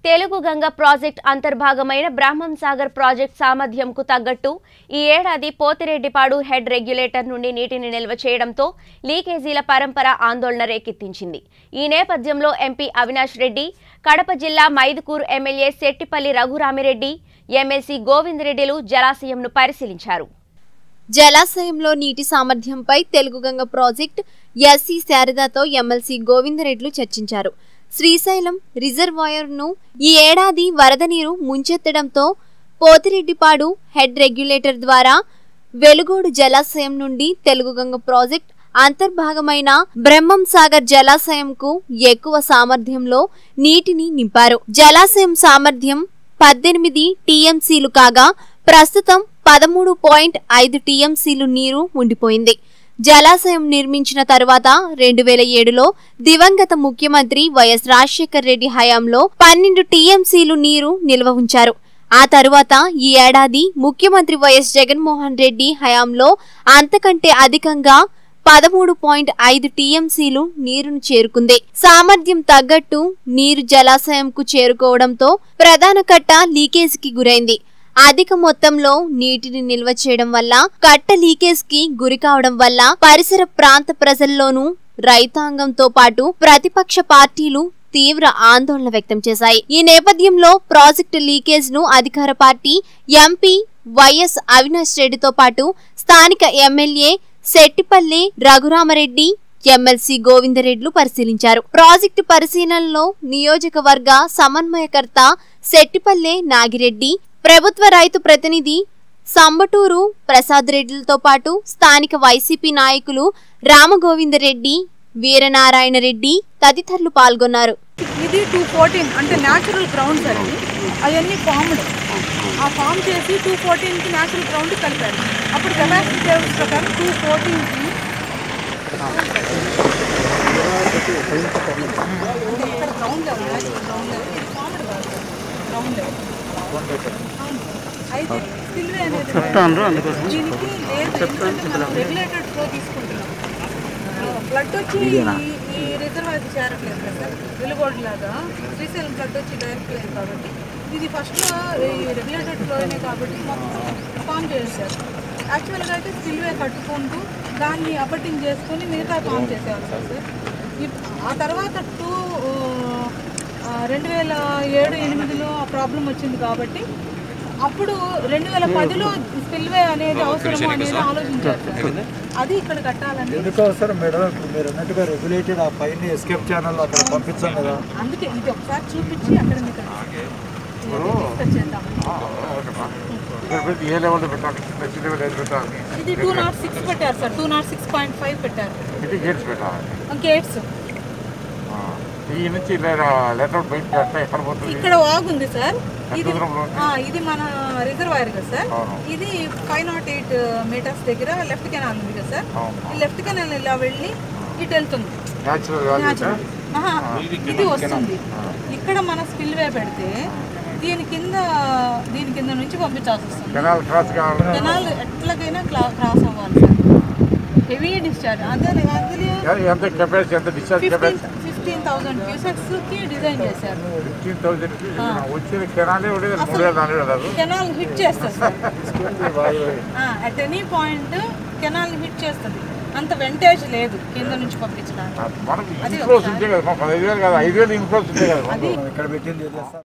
Telugu Ganga project అంతర్భాగమైన Brahmam Sagar project సామర్థ్యంకు తగ్గట్టు ఈ ఏడాది పోతిరెడ్డిపాడు హెడ్ రెగ్యులేటర్ నుండి నీటిని నిల్వ చేయడంతో లీకేజీల పరంపర ఆందోళన రేకెత్తించింది ఈ నేపథ్యంలో ఎంపీ అవినాష్ రెడ్డి కడప జిల్లా మైదుకూరు ఎమ్మెల్యే శెట్టిపల్లి రఘురామిరెడ్డి ఎమ్మెల్సీ గోవింద్ రెడ్డిలు జలాశయంను పరిశీలించారు జలాశయంలో నీటి సామర్థ్యంపై తెలుగుగంగ ప్రాజెక్ట్ ఎస్సీ శారదాతో ఎమ్మెల్సీ గోవిందరెడ్లు చర్చించారు శ్రీశైలం రిజర్వాయర్ను ఈ ఏడాది వరద నీరు ముంచెత్తడంతో పోతిరెడ్డిపాడు హెడ్ రెగ్యులేటర్ ద్వారా వెలుగోడు జలాశయం నుండి తెలుగుగంగ ప్రాజెక్ట్ అంతర్భాగమైన బ్రహ్మం సాగర్ జలాశయంకు ఎక్కువ సామర్థ్యంలో నీటిని నింపారు జలాశయం సామర్థ్యం పద్దెనిమిది టీఎంసీలు కాగా ప్రస్తుతం పదమూడు పాయింట్ ఐదు టీఎంసీలు నీరు ఉండిపోయింది జలాశయం నిర్మించిన తరువాత రెండు వేల ఏడులో దివంగత ముఖ్యమంత్రి వైఎస్ రాజశేఖర్ రెడ్డి హయాంలో పన్నెండు టీఎంసీలు నీరు నిల్వ ఉంచారు ఆ తరువాత ఈ ఏడాది ముఖ్యమంత్రి వైఎస్ జగన్మోహన్ రెడ్డి హయాంలో అంతకంటే అధికంగా పదమూడు పాయింట్ ఐదు టీఎంసీలు నీరును చేరుకుంది సామర్థ్యం తగ్గట్టు నీరు జలాశయంకు చేరుకోవడంతో ప్రధాన కట్ట లీకేజీకి గురైంది అధిక మొత్తంలో నీటిని నిల్వ చేయడం వల్ల కట్ట లీకేజ్ కి గురి కావడం వల్ల పరిసర ప్రాంత ప్రజల్లోనూ రైతాంగంతో పాటు ప్రతిపక్ష పార్టీలు తీవ్ర ఆందోళన వ్యక్తం చేశాయి ఈ నేపథ్యంలో ప్రాజెక్టు లీకేజ్ ను అధికార పార్టీ ఎంపీ వైఎస్ అవినాష్ రెడ్డితో పాటు స్థానిక ఎమ్మెల్యే శెట్టిపల్లి రఘురామరెడ్డి ఎమ్మెల్సీ గోవిందరెడ్లు పరిశీలించారు ప్రాజెక్టు పరిశీలనలో నియోజకవర్గ సమన్వయకర్త శెట్టిపల్లె నాగిరెడ్డి ప్రభుత్వ రైతు ప్రతినిధి సంబటూరు ప్రసాద్ రెడ్డిలతో పాటు స్థానిక వైసీపీ నాయకులు రామగోవిందరెడ్డి వీరనారాయణ రెడ్డి తదితరులు పాల్గొన్నారు ఇది టూ ఫోర్టీన్ అంటే న్యాచురల్ గ్రౌండ్ సార్ ఇది అవన్నీ ఫామ్డ్ ఆ ఫామ్ చేసి టూ ఫోర్టీన్కి న్యాచురల్ గ్రౌండ్ కలిపారు అప్పుడు కెపాసిటీ టేబుల్స్ ప్రకారం టూ ఫోర్టీన్కి ఇక్కడ ground level natural ground level ఇది ఫామ్డ్ కాదు గ్రౌండ్ లెవెల్ అయితే స్పిల్వే అనేది దీనికి లేదు ఎందుకంటే మనం రెగ్యులేటెడ్ ఫ్లో తీసుకుంటున్నాం ఫ్లడ్ వచ్చి ఈ- ఈ రిజర్వాయర్ చేరట్లేదు కదా సార్ వెలుగోడు లాగా శ్రీశైలం ఫ్లడ్ వచ్చి డైరెక్ట్ లేదు కాబట్టి ఇది ఫస్ట్లో ఈ రెగ్యులేటెడ్ ఫ్లోనే కాబట్టి మొత్తం ఫామ్ చేశారు యాక్చువల్గా అయితే స్పిల్వే కట్టుకుంటూ దాన్ని అబట్టింగ్ చేసుకొని మిగతా ఫామ్ చేసేవాళ్ళు సార్ సార్ ఇప్- ఆ తర్వాత టూ రెండు వేల ఏడు ఎనిమిదిలో ఆ ప్రాబ్లం వచ్చింది కాబట్టి అప్పుడు రెండు వేల పదిలో స్పిల్వే అనేది అవసరము అనేది ఆలోచించారు సార్ అది ఇక్కడ కట్టాలని ఎందుకు అవసరం మేడం ఇప్పుడు మీరు అన్నట్టుగా రెగ్యులేటెడ్ ఆ పైన ఎస్కేప్ ఛానల్ అక్కడ పంపించాం కదా అందుకే ఇది ఒకసారి చూపించి అక్కడ మీకు డిస్కస్ చేద్దాం ఏ లెవెల్ పెట్టాలి చిన్న లెవెల్ ఏది పెట్టాలి ఇది టూ నాట్ సిక్స్ పెట్టారు sir two naught six point five పెట్టారు ఇది గేట్స్ పెట్టాలి గేట్స్ ఆ. ఈ నుంచి లెటర్ బయట ఎట్లా ఎక్కడ పోతుంది ఇక్కడ వాగుంది సార్ ఇది దూరంలో ఉంది? ఆ, ఇది మన రిజర్వాయర్ కదా సార్ అవును. ఇది ఫైవ్ నాట్ ఎయిట్ మీటర్స్ దగ్గర లెఫ్ట్ కెనాల్ ఉంది కదా సార్ అవును. ఈ లెఫ్ట్ కెనాల్ ఇలా వెళ్ళి ఇటు వెళ్తుంది న్యాచురల్ వాల్యూ న్యాచురల్. ఆహా, ఇది వస్తుంది ఇక్కడ మన స్పిల్వే పెడితే దీని కింద దీని కింద నుంచి పంపించాల్సి వస్తుంది కెనాల్ క్రాస్ కావాలి కెనాల్ ఎట్లాగైనా క్లా క్రాస్ అవ్వాలి సార్ హెవీ డిశ్చార్జ్ అదే అందులో ఎంత కెపాసిటీ ఎంత discharge fifteen capacity fifteen thousand క్యూసెక్స్కి డిజైన్ చేశారు ఫిఫ్టీన్ థౌసండ్ వచ్చిన కెనాలే ఉండేది మూడు వేల నాలుగు వేలు కెనాల్ హిట్ చేస్తుంది sir at any point canal hit చేస్తుంది అంత వెంటేజ్ లేదు కింద నుంచి పంపించడానికి మనకి ఇన్ఫ్లోస్ ఉంటే కదా పదహైదు వేలు కదా ఐదు వేలు ఇన్ఫ్లోస్ ఉంటే కదా ఇక్కడ పెట్టింది ఏదో